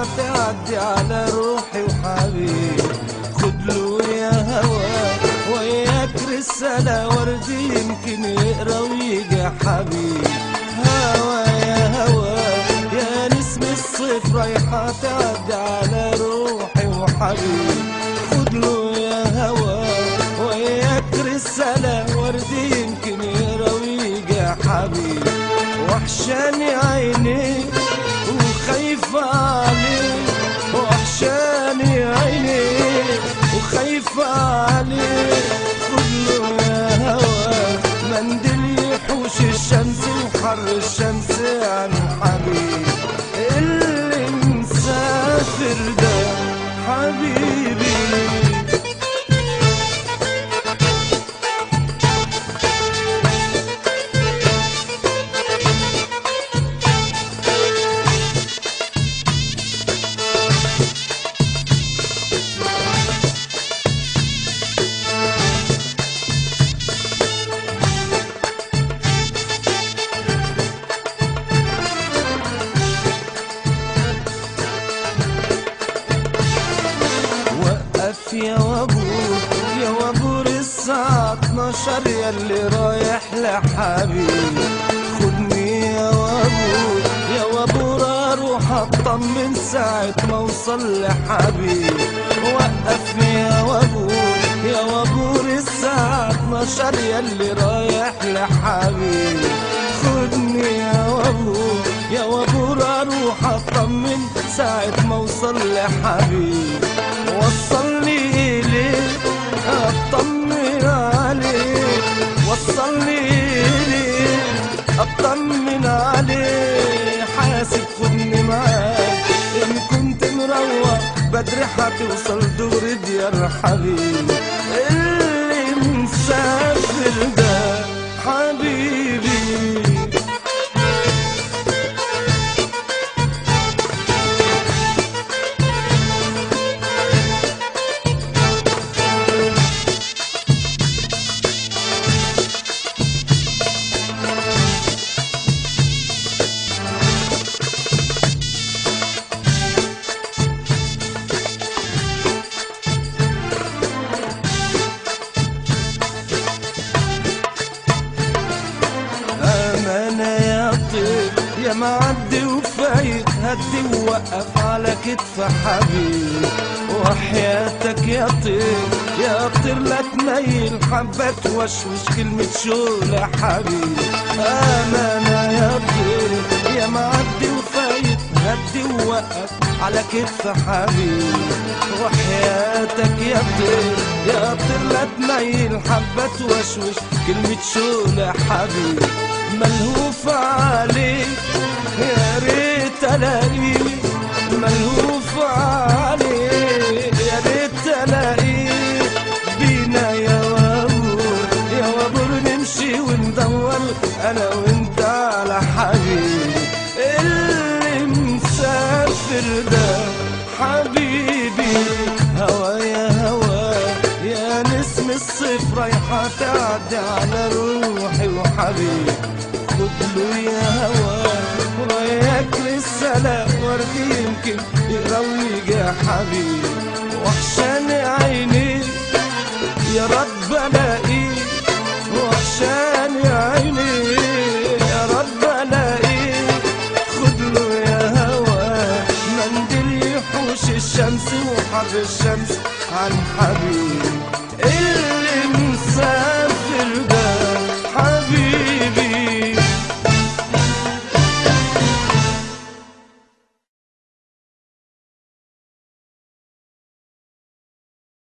رايحة تعدي على روحي وحبيبي خد له يا هوا وياك رسالة وردي يمكن يقرا ويجي حبيبي هوا يا هوا يا نسم الصيف رايحة تعدي على روحي وحبيبي خد له يا هوا وياك رسالة وردي يمكن يقرا ويجي حبيبي وحشاني عينيك وخايفة عليك وحشاني عينيك وخايفة عليك كله يا هوا منديل يحوش الشمس وحر الشمس عن حبيبي اللي مسافر ده حبيبي وقف يا وابور يا وابور الساعة 12 يا اللي رايح لحبيبي خدني يا وابور يا وابور اروح اطمن ساعة ما اوصل لحبيبي وقف يا وابور يا وابور الساعة 12 يا اللي رايح لحبيبي خدني يا وابور يا وابور اروح اطمن ساعة ما اوصل لحبيبي وصلني إليك أطمن عليك وصلني إليك أطمن عليك حاسب خدني معاك إن كنت مروح بدري هتوصل دور ديار حبيبي اللي مسافر ده حبيبي أمانة يا طير يا معدي وفايت هدي ووقف على كتف حبيبي وحياتك يا طير يا طير لا تميل حبة توشوش كلمة شغل يا حبيبي أمانة يا طير يا معدي وفايت هدي ووقف على كتف حبيبي وحياتك يا طير يا طير لا تميل حبة توشوش كلمة شغل يا حبيبي ملهوف عليك يا ريت الاقيك ملهوف عليك يا ريت الاقيك بينا يا وابور يا وابور نمشي وندور انا وانت على حبيبي اللي مسافر ده حبيبي هوا يا هوا يا نسم الصيف رايحة تعدي على روحي وحبيبي خد له يا هوا ورايك رسالة وردي يمكن يرويج يا حبيبي وحشاني عيني يا رب الاقيك وحشاني عيني يا رب الاقيك خد له يا هوا منديل يحوش الشمس وحر الشمس عن حبيبي